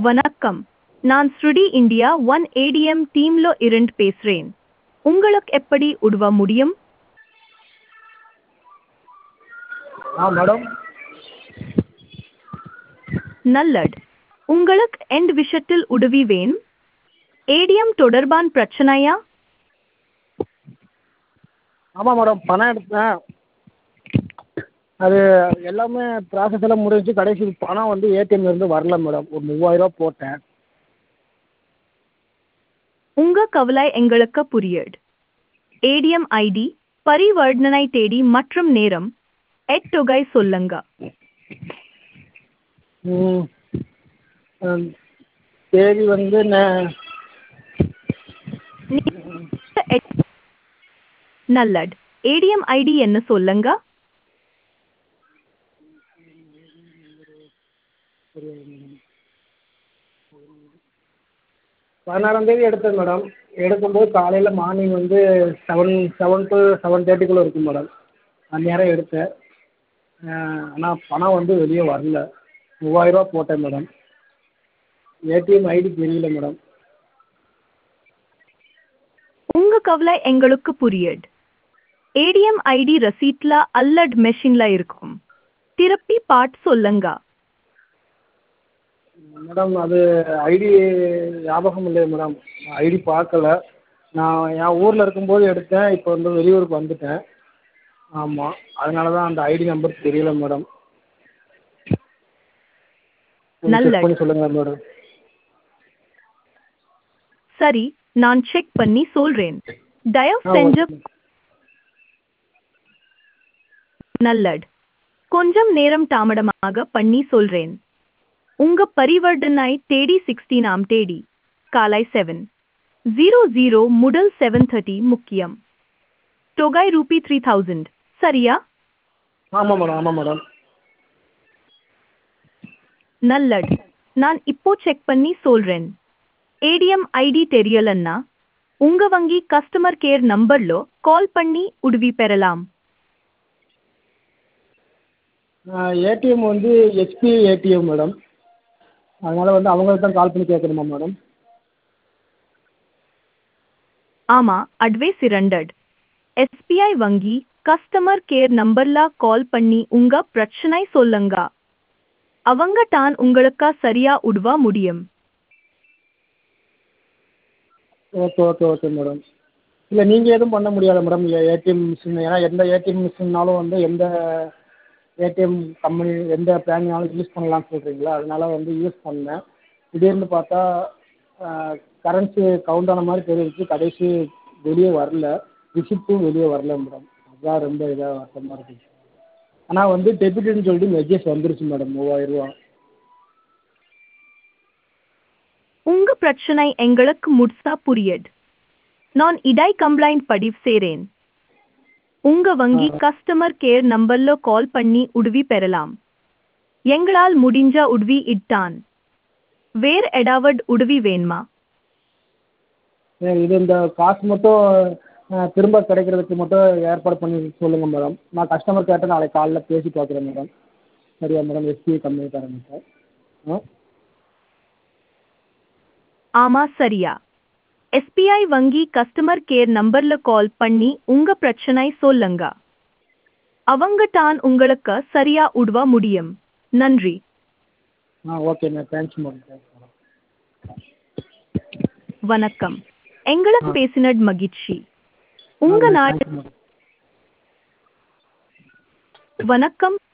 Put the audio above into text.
வணக்கம் நான் ஸ்ருடி இந்தியா ஒன் ஏடிஎம் டீம்ல இருந்து பேசுறேன் உங்களுக்கு எப்படி உதவ முடியும் ஆ மேடம் நல்லது உங்களுக்கு எந்த விஷயத்தில் உதவி வேணும் ஏடிஎம் தொடர்பான பிரச்சனையா ஆமாம் மேடம் பணம் எடுத்தேன் அது எல்லாமே ப்ராசஸ் எல்லாம் முடிஞ்சிச்சு கடைசி பணம் வந்து ஏடிஎம்லேருந்து வரல மேடம் ஒரு மூவாயிரரூவா போட்டேன் உங்க கவலை எங்களுக்கு புரியுது ஏடிஎம் ஐடி பரிவர்த்தனை தேதி மற்றும் நேரம் எட் தொகை சொல்லுங்க ம் ம், தேதி வந்து ந- எட்- நல்லது ஏடிஎம் ஐடி என்ன சொல்லுங்க பதினாறாம் தேதி எடுத்தேன் மேடம் எடுக்கும்போது காலையில் மார்னிங் வந்து செவன் செவன் டு செவன் தேர்ட்டிக்குள்ளே இருக்கும் மேடம் அந்நேரம் எடுத்தேன் ஆனால் பணம் வந்து வெளியே வரல மூவாயிரரூவா போட்டேன் மேடம் ஏடிஎம் ஐடி தெரியல மேடம் உங்க கவலை எங்களுக்கு புரியுது ஏடிஎம் ஐடி ரசீட்ல அல்லது மெஷின்ல இருக்கும் திருப்பி பாட் சொல்லுங்க மேடம் அது ஐடி ஞாபகம் இல்லையே மேடம் ஐடி பார்க்கல நான் என் ஊரில் இருக்கும்போது எடுத்தேன் இப்போ வந்து வெளியூருக்கு வந்துட்டேன் ஆமாம் அதனால தான் அந்த ஐடி நம்பர் தெரியல மேடம் கொஞ்சம் நல்லது. செக் பண்ணி சொல்லுங்கள் மேடம் சரி நான் செக் பண்ணி சொல்றேன் தயவு ஆ செஞ்சு ஓகே நல்லது கொஞ்சம் நேரம் தாமதமாக பண்ணி சொல்றேன் உங்க பரிவர்த்தனை தேதி சிக்ஸ்டீனாம் தேதி காலை செவன் ஜீரோ ஜீரோ முதல் செவன் தேர்ட்டி முக்கியம் தொகை ரூபி த்ரீ தௌசண்ட் சரியா ஆமாம் மேடம் ஆமாம் மேடம் நல்லது நான் இப்போ செக் பண்ணி சொல்றேன் ஏடிஎம் ஐடி தெரியலன்னா உங்க வங்கி கஸ்டமர் கேர் நம்பர்ல கால் பண்ணி உதவி பெறலாம் ஏடிஎம் வந்து ஹெச்பி ஏடிஎம் மேடம் அதனால் வந்து அவங்களுக்கு தான் கால் பண்ணி கேட்கணுமா மேடம் ஆமா அட்வே சிரண்டட் எஸ்பிஐ வங்கி கஸ்டமர் கேர் நம்பர்ல கால் பண்ணி உங்க பிரச்சனை சொல்லுங்க அவங்க தான் உங்களுக்கு சரியா உதவ முடியும் ஓகே ஓகே ஓகே மேடம் இல்லை நீங்கள் எதுவும் பண்ண முடியாதா மேடம் ஏடிஎம் மிஷின் ஏன்னா எந்த ஏடிஎம் மிஷின்னாலும் வந்து எந்த ஏடிஎம் கம்பெனி எந்த பேங்க்னாலும் யூஸ் பண்ணலாம்னு சொல்கிறீங்களா அதனால வந்து யூஸ் பண்ணேன் திடீர்னு பார்த்தா கரன்சி கவுண்ட் ஆன மாதிரி தெரிஞ்சிச்சு கடைசி வெளியே வரல ரிசிப்ட்டும் வெளியே வரல மேடம் அதுதான் ரொம்ப இதாக வருத்தமாக இருந்துச்சு ஆனால் வந்து டெபிட்னு சொல்லிட்டு மெசேஜ் வந்துருச்சு மேடம் மூவாயிரரூவா உங்க பிரச்சனை எங்களுக்கு முழுசா புரியுது நான் இடை கம்ப்ளைண்ட் பதிவு செய்றேன் உங்க வங்கி கஸ்டமர் கேர் நம்பர்ல கால் பண்ணி உதவி பெறலாம் எங்களால் முடிஞ்ச உதவி இட்டான் வேற ஏதாவது உதவி வேணுமா சரி, இது இந்த காசு மட்டும் அஹ், திரும்ப கிடைக்கிறதுக்கு மட்டும் ஏற்பாடு பண்ணி சொல்லுங்கள் மேடம் நான் கஸ்டமர் கேர்ட்ட நாளைக்கு காலைல பேசி பார்க்குறேன் மேடம் சரியா மேடம் எஸ்பிஐ கம்பெனிக்காரங்க ஆ ஆமா சரியா எஸ்பிஐ வங்கி கஸ்டமர் கேர் நம்பர்ல கால் பண்ணி உங்க பிரச்சனை சொல்லுங்க அவங்க தான் உங்களுக்கு சரியா உதவ முடியும் நன்றி ஆ okay ma'am thanks madam thanks madam வணக்கம் எங்களுக்கு பேசினது மகிழ்ச்சி உங்க நாடு தேங்க்ஸ் மேடம் வணக்கம்